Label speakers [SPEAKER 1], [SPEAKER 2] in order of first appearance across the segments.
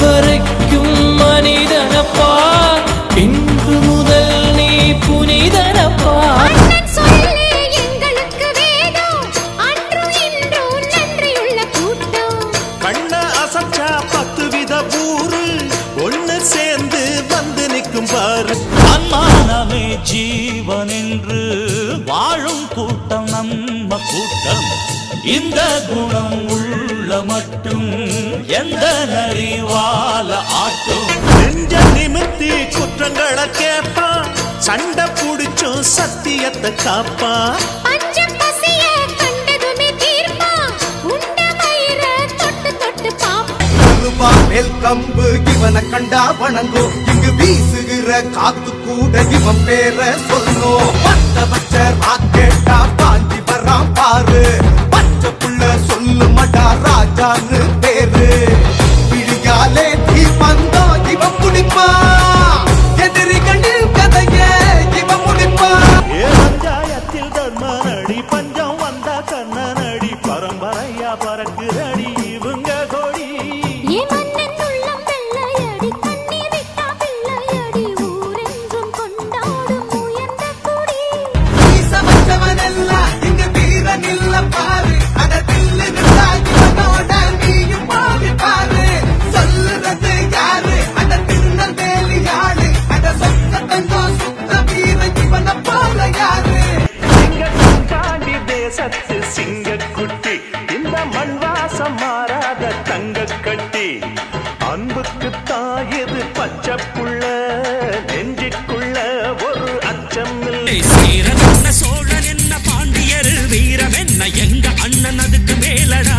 [SPEAKER 1] வரைக்கும் மனிதனப்பா இன்று முதல் நீ புனிதனப்பா
[SPEAKER 2] அண்ணன் சொல்லே எங்களுக்கு வேதம் அன்றும் இன்றும் நன்றியுள்ள கூட்டம்
[SPEAKER 3] கண்ண அசைச்சா பத்து வித ஊரு ஒண்ணு சேர்ந்து வந்து நிற்கும் பாரு
[SPEAKER 4] அன்மானமே ஜீவன் என்று வாழும் கூட்டம் நம்ம கூட்டம் இந்த குணம் உள்ள மட்டும் எந்த நரிவால ஆட்டும்
[SPEAKER 3] நெஞ்ச நிமித்தி குற்றங்களை கேட்பான் சண்டை புடிச்சும் சத்தியத்தை காப்பான்
[SPEAKER 2] பஞ்சம் பசிய கண்டதுமே தீர்ப்பா உண்ட வயிற தொட்டு தொட்டு பாப்பா
[SPEAKER 5] சொல்லுவா மேல் கம்பு இவனை கண்டா வணங்கும் இங்கு வீசுகிற காத்து கூட இவன் பேர சொல்லும் பத்த பச்ச ராக்கெட்டா பாஞ்சி வரான் பாரு பச்சை புள்ள சொல்லு மடா ராஜான்னு பேரு விழியாலே தீ பந்தம் இவன் முடிப்பா எதிரி கண்டில் கதைய இவன் முடிப்பா
[SPEAKER 3] ஏ பஞ்சாயத்தில் தர்ம நடி பஞ்சம் வந்தா கண்ண நடி பரம்பரையா பறக்குதடி இவங்க கொடி
[SPEAKER 2] ஏ மன்னன் உள்ளம் வெள்ளையடி கண்ணீர் விட்டா பிள்ளையடி ஊரென்றும் கொண்டாடும் உயர்ந்த குடி
[SPEAKER 5] வீச வச்சவனெல்லாம் இங்க வீரன் இல்ல பாரு அட தில்லு இவனோட நீயும் பாவி பாரு சொல்லுறது யாரு அட திருநெல்வேலி யாரு அட சொத்த தங்கம் சுத்த வீரன் இவனை போல யாரு
[SPEAKER 3] சிங்கத்தின் தாண்டி தேசத்து சிங்கக்குட்டி இந்த மண் வாசம் மாறாத தங்க கட்டி அன்புக்கு தாயது பச்சை புள்ள நெஞ்சுக்குள்ள ஒரு அச்சம் இல்லை
[SPEAKER 4] சீரன் என்ன சோழன் என்ன பாண்டியர் வீரம் என்ன எங்க அண்ணன் அதுக்கு மேலடா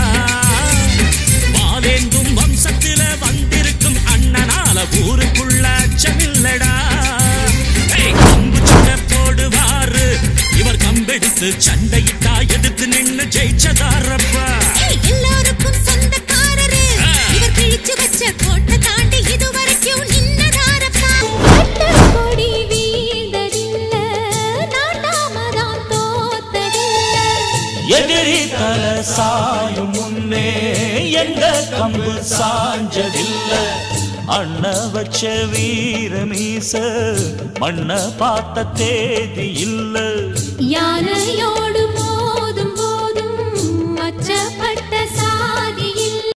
[SPEAKER 4] வாலேந்தும் வம்சத்தில வந்திருக்கும் அண்ணனால ஊருக்குள்ள அச்சமில்லடா ஏய், கம்பு சண்டை போடுவாரு இவர் கம்பெடுத்து சண்டையிட்டா எதிர்த்து நின்னு ஜெயிச்சதாரப்பா
[SPEAKER 2] எல்லோருக்கும் சொந்தக்காரரு இவர் கிழிச்சு வச்ச கோட்டை தாண்டி இதுவரைக்கும் நின்னதாரப்பா கொடி வீழ்ந்ததில்ல நாட்டாமதான் தோத்ததில்ல
[SPEAKER 4] எதிரி தல சாயும் முன்னே எங்க கம்பு சாஞ்சதில்ல அண்ண வச்ச வீர மீச மண்ண பார்த்த தேதி இல்ல
[SPEAKER 2] யானை